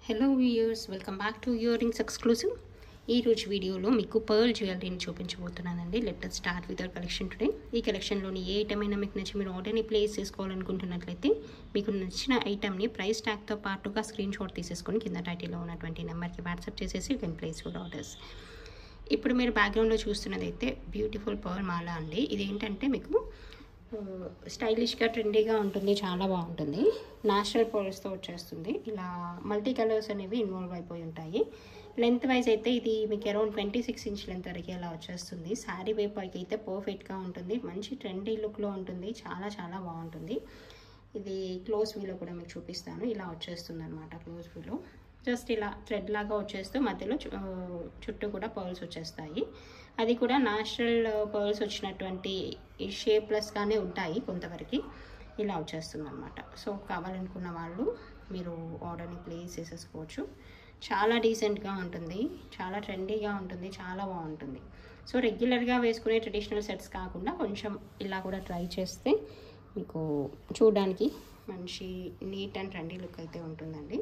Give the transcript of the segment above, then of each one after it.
hello viewers welcome back to earrings exclusive ఈ రోజు వీడియోలో మీకు పర్ల్ జ్యువెలరీని చూపించబోతున్నానండి let start with our collection today ఈ కలెక్షన్లోని ఏ ఐటమ్ అయినా మీకు నచ్చి మీరు ఆర్డర్ని ప్లేస్ చేసుకోవాలనుకుంటున్నట్లయితే మీకు నచ్చిన ఐటమ్ని ప్రైస్ ట్యాగ్తో పాటుగా స్క్రీన్ షాట్ తీసేసుకొని కింద టైటిల్లో ఉన్నటువంటి నెంబర్కి వాట్సాప్ చేసేసి you can place your orders ఇప్పుడు మీరు బ్యాక్గ్రౌండ్లో చూస్తున్నది అయితే బ్యూటిఫుల్ పర్ల్ మాల అండి ఇది ఏంటంటే మీకు స్టైలిష్గా ట్రెండీగా ఉంటుంది చాలా బాగుంటుంది న్యాచురల్ పర్ల్స్తో వచ్చేస్తుంది ఇలా మల్టీ కలర్స్ అనేవి ఇన్వాల్వ్ అయిపోయి ఉంటాయి లెంత్ వైజ్ అయితే ఇది మీకు around twenty six inch length వరకు అలా వచ్చేస్తుంది శారీ వేపాకి అయితే పర్ఫెక్ట్గా ఉంటుంది మంచి ట్రెండీ లుక్లో ఉంటుంది చాలా చాలా బాగుంటుంది ఇది క్లోజ్ వ్యూలో కూడా మీకు చూపిస్తాను ఇలా వచ్చేస్తుంది అనమాట క్లోజ్ వ్యూలో జస్ట్ ఇలా థ్రెడ్ లాగా వచ్చేస్తూ మధ్యలో చు- ఆ, చుట్టూ కూడా పర్ల్స్ వచ్చేస్తాయి అది కూడా న్యాచురల్ పర్ల్స్ వచ్చినటువంటి ఈ షేప్లెస్గానే ఉంటాయి కొంతవరకు ఇలా వచ్చేస్తుంది అనమాట సో కావాలనుకున్న వాళ్ళు మీరు ఆర్డర్ని ప్లేస్ చేసేసుకోవచ్చు చాలా డీసెంట్గా ఉంటుంది చాలా ట్రెండీగా ఉంటుంది చాలా బాగుంటుంది సో రెగ్యులర్గా వేసుకునే ట్రెడిషనల్ సెట్స్ కాకుండా కొంచెం ఇలా కూడా ట్రై చేస్తే మీకు చూడడానికి మంచి నీట్ అండ్ ట్రెండీ లుక్ అయితే ఉంటుందండి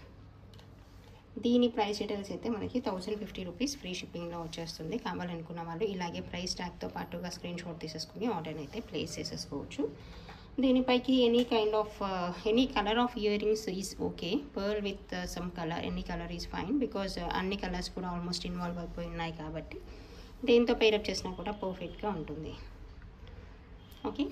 దీని ప్రైస్ డీటెయిల్స్ అయితే మనకి థౌసండ్ ఫిఫ్టీ రూపీస్ ఫ్రీ షిప్పింగ్లో వచ్చేస్తుంది కావాలనుకున్న వాళ్ళు ఇలాగే ప్రైస్ ట్యాగ్తో పాటుగా స్క్రీన్ షాట్ తీసేసుకుని ఆర్డర్ అయితే ప్లేస్ చేసేసుకోవచ్చు దీనిపైకి any kind of any colour of earrings is okay pearl with some colour any colour is fine because అన్ని కలర్స్ కూడా ఆల్మోస్ట్ ఇన్వాల్వ్ అయిపోయి ఉన్నాయి కాబట్టి దేంతో పేరప్ చేసినా కూడా పర్ఫెక్ట్గా ఉంటుంది ఓకే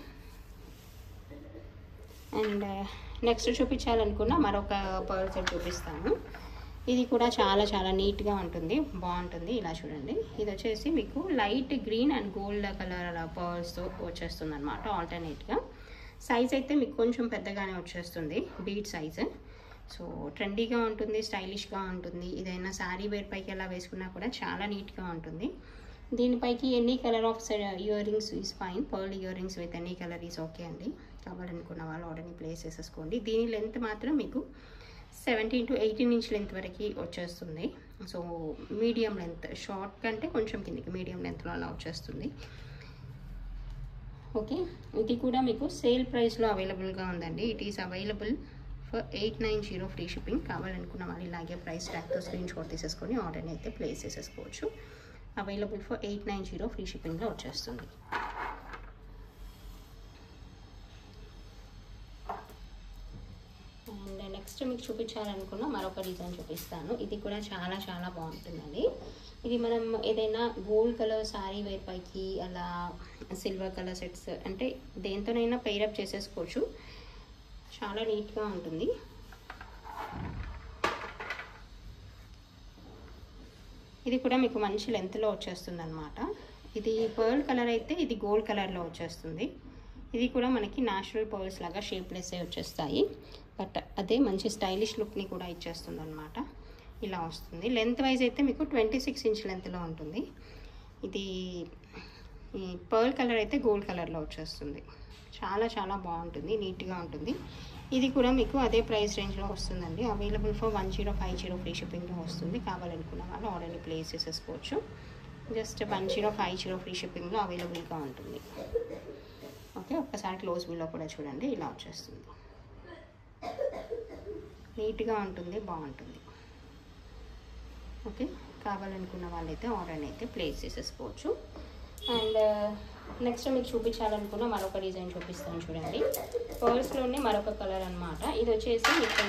అండ్ నెక్స్ట్ చూపించాలనుకున్న మరొక పర్ల్ సెట్ చూపిస్తాను ఇది కూడా చాలా చాలా నీట్గా ఉంటుంది బాగుంటుంది ఇలా చూడండి ఇది వచ్చేసి మీకు light green and gold colour పర్ల్స్తో వచ్చేస్తుంది అనమాట ఆల్టర్నేట్గా సైజ్ అయితే మీకు కొంచెం పెద్దగానే వచ్చేస్తుంది బీట్ సైజ్ సో ట్రెండీగా ఉంటుంది స్టైలిష్గా ఉంటుంది ఇదైనా శారీ వేర్ పైకి ఎలా వేసుకున్నా కూడా చాలా నీట్గా ఉంటుంది దీనిపైకి any colour of earrings is fine pearl earrings with any colour is okay అండి కావాలనుకున్న వాళ్ళు ఆర్డర్ని ప్లేస్ చేసేసుకోండి దీని లెంత్ మాత్రం మీకు seventeen to eighteen inch length వరకు వచ్చేస్తుంది సో మీడియం లెంత్ షార్ట్ కంటే కొంచెం కిందికి మీడియం లెంత్లో అలా వచ్చేస్తుంది ఓకే ఇది కూడా మీకు సేల్ ప్రైస్లో అవైలబుల్గా ఉందండి it is available for eight nine zero free shipping కావాలనుకున్న వాళ్ళు ఇలాగే ప్రైస్ ట్యాగ్తో స్క్రీన్ షాట్ తీసేసుకొని ఆర్డర్ని అయితే ప్లేస్ చేసేసుకోవచ్చు available for eight nine zero free షిప్పింగ్లో వచ్చేస్తుంది అండ్ నెక్స్ట్ మీకు చూపించాలనుకున్న మరొక డిజైన్ చూపిస్తాను ఇది కూడా చాలా చాలా బాగుంటుందండి ఇది మనం ఏదైనా గోల్డ్ కలర్ శారీ వేర్ పైకి అలా సిల్వర్ కలర్ సెట్స్ అంటే దేంతోనైనా పెయిరప్ చేసేసుకోవచ్చు చాలా నీట్గా ఉంటుంది ఇది కూడా మీకు మంచి లెంత్లో వచ్చేస్తుంది అనమాట ఇది పర్ల్ కలర్ అయితే ఇది గోల్డ్ కలర్లో వచ్చేస్తుంది ఇది కూడా మనకి న్యాచురల్ పర్ల్స్ లాగా షేప్లెస్ వచ్చేస్తాయి బట్ అదే మంచి స్టైలిష్ లుక్ని కూడా ఇచ్చేస్తుంది అనమాట ఇలా వస్తుంది లెంత్ వైజ్ అయితే మీకు ట్వంటీ సిక్స్ ఇంచ్ లెంత్లో ఉంటుంది ఇది ఈ పర్ల్ కలర్ అయితే గోల్డ్ కలర్లో వచ్చేస్తుంది చాలా చాలా బాగుంటుంది నీట్గా ఉంటుంది ఇది కూడా మీకు అదే ప్రైస్ రేంజ్లో వస్తుందండి available for one zero five zero free షిప్పింగ్లో వస్తుంది కావాలనుకున్న వాళ్ళు ఆర్డర్ని ప్లేస్ చేసేసుకోవచ్చు just one zero five zero free షిప్పింగ్లో అవైలబుల్గా ఉంటుంది ఓకే ఒక్కసారి క్లోజ్ వ్యూలో కూడా చూడండి ఇలా వచ్చేస్తుంది నీట్గా ఉంటుంది బాగుంటుంది ఓకే కావాలనుకున్న వాళ్ళైతే ఆర్డర్ని అయితే ప్లేస్ చేసేసుకోవచ్చు అండ్ నెక్స్ట్ మీకు చూపించాలనుకున్న మరొక డిజైన్ చూపిస్తాను చూడండి పర్స్లోనే మరొక కలర్ అన్నమాట ఇది వచ్చేసి మీకు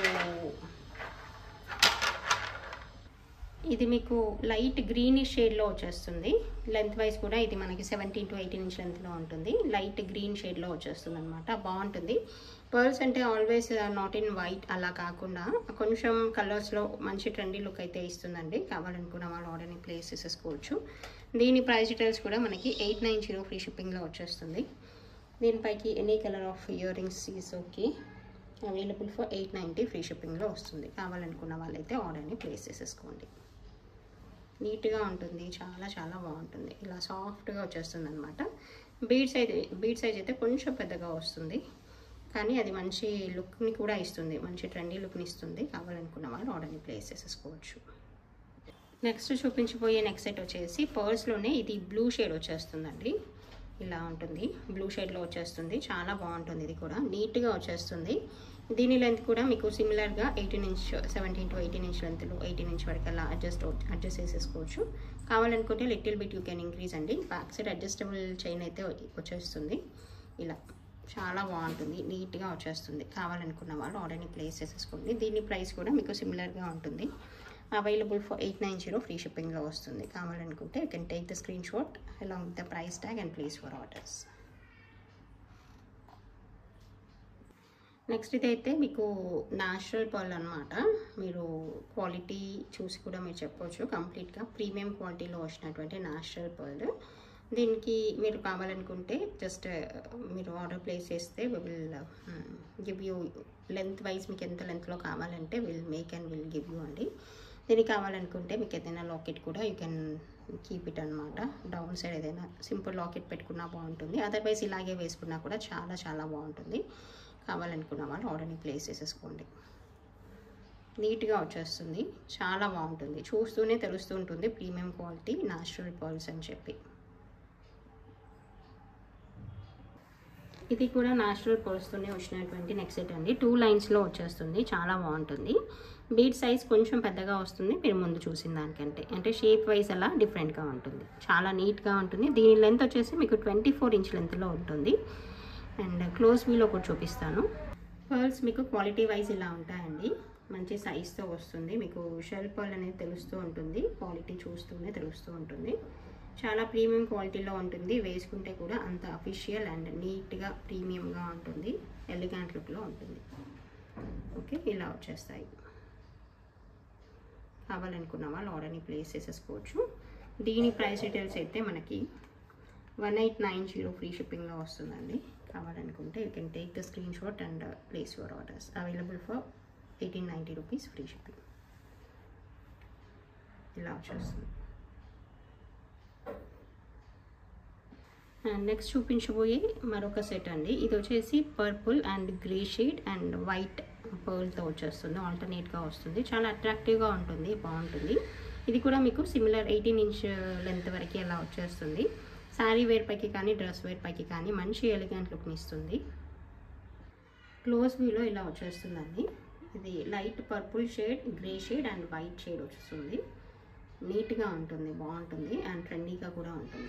ఇది మీకు లైట్ గ్రీనిష్ షేడ్లో వచ్చేస్తుంది లెంత్ వైజ్ కూడా ఇది మనకి సెవెంటీన్ టు ఎయిటీన్ ఇంచ్ లెంత్లో ఉంటుంది లైట్ గ్రీన్ షేడ్లో వచ్చేస్తుంది అనమాట బాగుంటుంది పర్ల్స్ అంటే ఆల్వేస్ నాట్ ఇన్ వైట్ అలా కాకుండా కొంచెం కలర్స్లో మంచి ట్రెండీ లుక్ అయితే ఇస్తుందండి కావాలనుకున్న వాళ్ళు ఆర్డర్ని ప్లేస్ చేసేసుకోవచ్చు దీని ప్రైస్ డీటెయిల్స్ కూడా మనకి ఎయిట్ నైన్ జీరో ఫ్రీ షిప్పింగ్లో వచ్చేస్తుంది దీనిపైకి any colour of earrings is okay available for eight ninety free షిప్పింగ్లో వస్తుంది కావాలనుకున్న వాళ్ళైతే ఆర్డర్ని ప్లేస్ చేసేసుకోండి నీట్గా ఉంటుంది చాలా చాలా బాగుంటుంది ఇలా సాఫ్ట్గా వచ్చేస్తుంది అనమాట బీడ్ సైజ్ బీడ్ సైజ్ అయితే కొంచెం పెద్దగా వస్తుంది కానీ అది మంచి లుక్ని కూడా ఇస్తుంది మంచి ట్రెండీ లుక్ని ఇస్తుంది కావాలనుకున్న వాళ్ళు ఆర్డర్ని ప్లేస్ చేసేసుకోవచ్చు నెక్స్ట్ చూపించబోయే నెక్స్ట్ సెట్ వచ్చేసి పర్స్లోనే ఇది బ్లూ షేడ్ వచ్చేస్తుందండి ఇలా ఉంటుంది బ్లూ షేడ్లో వచ్చేస్తుంది చాలా బాగుంటుంది ఇది కూడా నీట్గా వచ్చేస్తుంది దీని లెంత్ కూడా మీకు సిమిలర్గా eighteen inch seventeen to eighteen inch లెంత్లో ఎయిటీన్ ఇంచ్ వరకు అలా అడ్జస్ట్ అడ్జస్ట్ చేసేసుకోవచ్చు కావాలనుకుంటే little bit you can increase అండి బ్యాక్ సైడ్ అడ్జస్టబుల్ చైన్ అయితే వచ్చేస్తుంది ఇలా చాలా బాగుంటుంది నీట్గా వచ్చేస్తుంది కావాలనుకున్న వాళ్ళు ఆర్డర్ని ప్లేస్ చేసేసుకోండి దీని ప్రైస్ కూడా మీకు సిమిలర్గా ఉంటుంది available for eight nine zero free షిప్పింగ్లో వస్తుంది కావాలనుకుంటే you can take the screen shot along with the price tag and place for orders next ఇదైతే మీకు న్యాచురల్ పర్ల్ అనమాట మీరు క్వాలిటీ చూసి కూడా మీరు చెప్పవచ్చు కంప్లీట్గా ప్రీమియం క్వాలిటీలో వచ్చినటువంటి న్యాచురల్ పర్ల్ దీనికి మీరు కావాలనుకుంటే జస్ట్ మీరు ఆర్డర్ ప్లేస్ చేస్తే will give you length wise మీకు ఎంత లెంత్లో కావాలంటే will make and will give you అండి దీనికి కావాలనుకుంటే మీకు ఏదైనా లాకెట్ కూడా యూ కెన్ కీప్ ఇట్ అనమాట డౌన్ సైడ్ ఏదైనా సింపుల్ లాకెట్ పెట్టుకున్నా బాగుంటుంది అదర్వైజ్ ఇలాగే వేసుకున్నా కూడా చాలా చాలా బాగుంటుంది కావాలనుకున్న వాళ్ళు ఆర్డర్ని ప్లేస్ చేసేసుకోండి నీట్గా వచ్చేస్తుంది చాలా బాగుంటుంది చూస్తూనే తెలుస్తూ ఉంటుంది ప్రీమియం క్వాలిటీ న్యాచురల్ పర్ల్స్ అని చెప్పి ఇది కూడా న్యాచురల్ పర్ల్స్తోనే వచ్చినటువంటి నెక్స్ట్ సెట్ అండి టూ లైన్స్లో వచ్చేస్తుంది చాలా బాగుంటుంది బీడ్ సైజ్ కొంచెం పెద్దగా వస్తుంది మీరు ముందు చూసిన దానికంటే అంటే షేప్ వైజ్ అలా డిఫరెంట్గా ఉంటుంది చాలా నీట్గా ఉంటుంది దీని లెంత్ వచ్చేసి మీకు ట్వంటీ ఫోర్ ఇంచ్ లెంత్లో ఉంటుంది అండ్ క్లోజ్ వీలో ఒకటి చూపిస్తాను పర్ల్స్ మీకు క్వాలిటీ వైజ్ ఇలా ఉంటాయండి మంచి సైజ్తో వస్తుంది మీకు షెల్ పర్ల్ అనేది తెలుస్తూ ఉంటుంది క్వాలిటీ చూస్తూనే తెలుస్తూ ఉంటుంది చాలా ప్రీమియం క్వాలిటీలో ఉంటుంది వేసుకుంటే కూడా అంత అఫీషియల్ అండ్ నీట్గా ప్రీమియంగా ఉంటుంది ఎలిగాంట్ లుక్లో ఉంటుంది ఓకే ఇలా వచ్చేస్తాయి కావాలనుకున్న వాళ్ళు ఆర్డర్ని ప్లేస్ చేసేసుకోవచ్చు దీని ప్రైస్ డీటెయిల్స్ అయితే మనకి one eight nine zero free షిప్పింగ్లో వస్తుందండి కావాలనుకుంటే you can take the screen shot and place your orders available for eighteen ninety rupees free shipping ఇలా వచ్చేస్తుంది అండ్ నెక్స్ట్ చూపించబోయే మరొక సెట్ అండి ఇది వచ్చేసి purple and grey shade and white పర్ల్తో వచ్చేస్తుంది ఆల్టర్నేట్గా వస్తుంది చాలా అట్రాక్టివ్గా ఉంటుంది బాగుంటుంది ఇది కూడా మీకు సిమిలర్ ఎయిటీన్ ఇంచ్ లెంత్ వరకు అలా వచ్చేస్తుంది శారీ వేర్ పైకి కానీ డ్రెస్ వేర్ పైకి కానీ మంచి ఎలిగెంట్ లుక్ని ఇస్తుంది క్లోజ్ వ్యూలో ఇలా వచ్చేస్తుందండి ఇది light purple shade grey shade and white shade వచ్చేస్తుంది నీట్గా ఉంటుంది బాగుంటుంది అండ్ ట్రెండీగా కూడా ఉంటుంది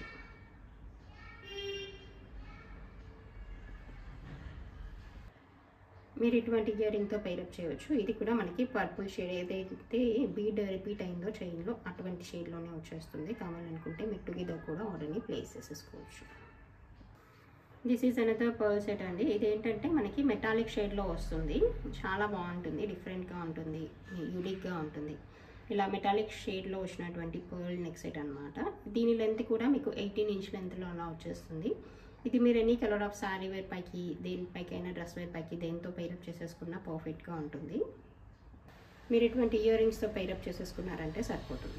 మీరు ఇటువంటి ఇయరింగ్తో పైరప్ చేయవచ్చు ఇది కూడా మనకి పర్పుల్ షేడ్ ఏదైతే బీడ్ రిపీట్ అయిందో చైన్లో అటువంటి షేడ్లోనే వచ్చేస్తుంది కావాలనుకుంటే మీరు టుగెదర్ కూడా ఆర్డర్ని ప్లేస్ చేసేసుకోవచ్చు this is another pearl set అండి ఇదేంటంటే మనకి మెటాలిక్ షేడ్లో వస్తుంది చాలా బాగుంటుంది డిఫరెంట్గా ఉంటుంది యూనిక్గా ఉంటుంది ఇలా మెటాలిక్ షేడ్లో వచ్చినటువంటి పర్ల్ నెక్ సెట్ అనమాట దీని లెంత్ కూడా మీకు ఎయిటీన్ ఇంచ్ లెంత్లో అలా వచ్చేస్తుంది ఇది మీరు any colour of sari wear పైకి దేనిపైకి అయినా డ్రెస్ వేర్ పైకి దేంతో పైరప్ చేసేసుకున్నా పర్ఫెక్ట్గా ఉంటుంది మీరు ఇటువంటి ఇయర్ రింగ్స్తో పైరప్ చేసేసుకున్నారంటే సరిపోతుంది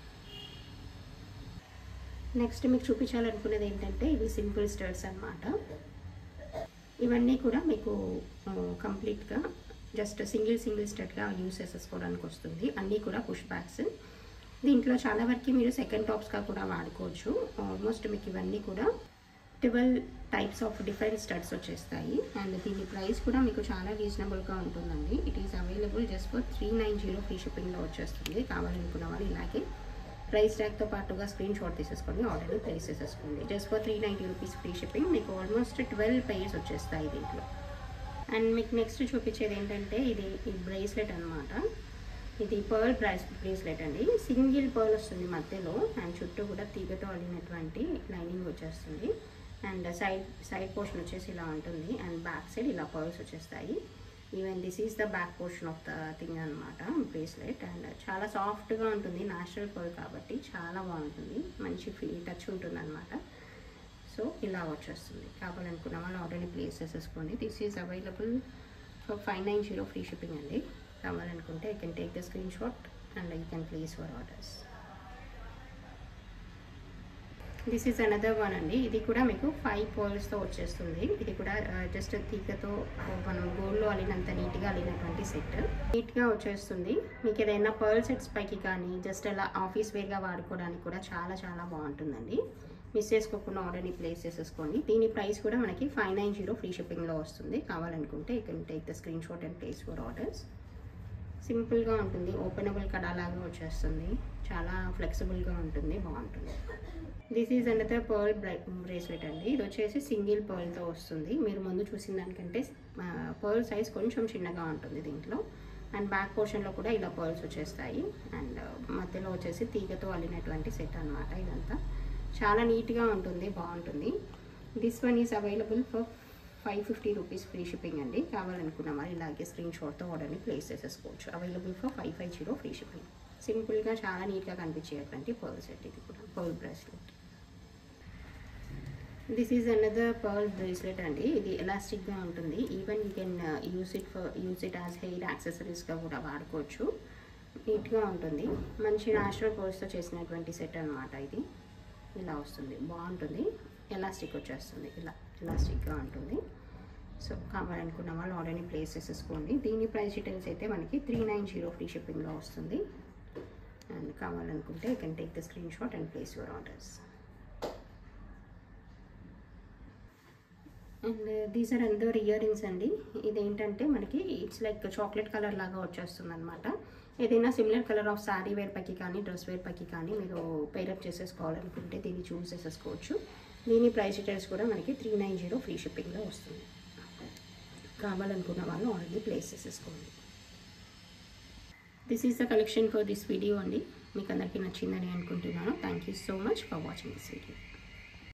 నెక్స్ట్ మీకు చూపించాలనుకునేది ఏంటంటే ఇవి సింపుల్ స్టర్స్ అనమాట ఇవన్నీ కూడా మీకు కంప్లీట్గా జస్ట్ సింగిల్ సింగిల్ స్టర్ట్గా యూస్ చేసేసుకోవడానికి వస్తుంది అన్నీ కూడా పుష్ బ్యాగ్స్ దీంట్లో చాలా వరకు మీరు సెకండ్ టాప్స్గా కూడా వాడుకోవచ్చు ఆల్మోస్ట్ మీకు ఇవన్నీ కూడా twelve types of different studs వచ్చేస్తాయి అండ్ దీని ప్రైస్ కూడా మీకు చాలా రీజనబుల్గా ఉంటుందండి it is available just for three nine zero free షిప్పింగ్లో వచ్చేస్తుంది కావాలనుకున్న వాళ్ళు ఇలాగే ప్రైస్ ట్యాగ్తో పాటుగా స్క్రీన్ షాట్ తీసేసుకొని ఆర్డర్ని ప్లేస్ చేసేసుకోండి just for three ninety rupees free shipping మీకు ఆల్మోస్ట్ ట్వెల్వ్ పెయిర్స్ వచ్చేస్తాయి దీంట్లో అండ్ మీకు నెక్స్ట్ చూపించేది ఏంటంటే ఇది ఈ బ్రేస్లెట్ అనమాట ఇది పర్ల్ బ్రైస్ బ్రేస్లెట్ అండి సింగిల్ పర్ల్ వస్తుంది మధ్యలో అండ్ చుట్టూ కూడా తీగతో అల్లినటువంటి లైనింగ్ వచ్చేస్తుంది అండ్ సైడ్ సైడ్ పోర్షన్ వచ్చేసి ఇలా ఉంటుంది అండ్ బ్యాక్ సైడ్ ఇలా పర్ల్స్ వచ్చేస్తాయి even this is the back portion of the thing అనమాట బ్రేస్లెట్ అండ్ చాలా సాఫ్ట్గా ఉంటుంది న్యాచురల్ పర్ల్ కాబట్టి చాలా బాగుంటుంది మంచి ఫీల్ టచ్ ఉంటుంది అనమాట సో ఇలా వచ్చేస్తుంది కావాలనుకున్న వాళ్ళు ఆర్డర్ని ప్లేస్ చేసేసుకోండి this is available for five nine zero free shipping అండి కావాలనుకుంటే you can take the screen shot and you can place for orders this is another one అండి ఇది కూడా మీకు ఫైవ్ పోల్స్తో వచ్చేస్తుంది ఇది కూడా జస్ట్ తీగతో మనం గోల్డ్లో అల్లినంత నీట్గా అల్లినటువంటి సెట్ నీట్గా వచ్చేస్తుంది మీకు ఏదైనా పర్ల్ సెట్స్ పైకి కానీ జస్ట్ అలా ఆఫీస్ వేర్గా వాడుకోవడానికి కూడా చాలా చాలా బాగుంటుందండి మిస్ చేసుకోకుండా ఆర్డర్ని ప్లేస్ చేసేసుకోండి దీని ప్రైస్ కూడా మనకి ఫైవ్ నైన్ జీరో ఫ్రీ షిప్పింగ్లో వస్తుంది కావాలనుకుంటే you can take the screen shot and place for orders సింపుల్గా ఉంటుంది ఓపెనబుల్ కడా లాగా వచ్చేస్తుంది చాలా ఫ్లెక్సిబుల్గా ఉంటుంది బాగుంటుంది this is another pearl bracelet అండి ఇది వచ్చేసి సింగిల్ పర్ల్తో వస్తుంది మీరు ముందు చూసిన దానికంటే పర్ల్ సైజ్ కొంచెం చిన్నగా ఉంటుంది దీంట్లో అండ్ బ్యాక్ పోర్షన్లో కూడా ఇలా పర్ల్స్ వచ్చేస్తాయి అండ్ మధ్యలో వచ్చేసి తీగతో అల్లినటువంటి సెట్ అనమాట ఇదంతా చాలా నీట్గా ఉంటుంది బాగుంటుంది this one is available for five fifty rupees free shipping అండి కావాలనుకున్న మరి ఇలాగే స్క్రీన్ షాట్తో ఆర్డర్ని ప్లేస్ చేసేసుకోవచ్చు available for five five zero free shipping సింపుల్గా చాలా నీట్గా కనిపించేటువంటి పర్ల్ సెట్ ఇది కూడా pearl bracelet this is another pearl bracelet అండి ఇది ఎలాస్టిక్గా ఉంటుంది even you can use it for use it as hair యాక్సెసరీస్గా కూడా వాడుకోవచ్చు నీట్గా ఉంటుంది మంచి న్యాచురల్ పర్ల్స్తో చేసినటువంటి సెట్ అనమాట ఇది ఇలా వస్తుంది బాగుంటుంది ఎలాస్టిక్ వచ్చేస్తుంది ఇలా ఎలాస్టిక్గా ఉంటుంది సో కావాలనుకున్న వాళ్ళు ఆర్డర్ని ప్లేస్ చేసేసుకోండి దీని ప్రైస్ డీటెయిల్స్ అయితే మనకి త్రీ నైన్ జీరో ఫ్రీ షిప్పింగ్లో వస్తుంది అండ్ కావాలనుకుంటే you can take the screen shot and place your orders and these are another earrings అండి ఇదేంటంటే మనకి ఇట్స్ లైక్ చాక్లెట్ కలర్ లాగా వచ్చేస్తుంది అనమాట ఏదైనా similar colour of sari wear పైకి కానీ డ్రెస్ వేర్ పైకి కానీ మీరు పేరప్ చేసేసుకోవాలనుకుంటే దీన్ని చూస్ చేసేసుకోవచ్చు దీని ప్రైస్ డీటెయిల్స్ కూడా మనకి త్రీ నైన్ జీరో ఫ్రీ షిప్పింగ్లో వస్తుంది కావాలనుకున్న వాళ్ళు ఆల్రెడీ ప్లేస్ చేసేసుకోండి this is the collection for this video అండి మీకు అందరికీ నచ్చిందని అనుకుంటున్నాను thank you so much for watching this video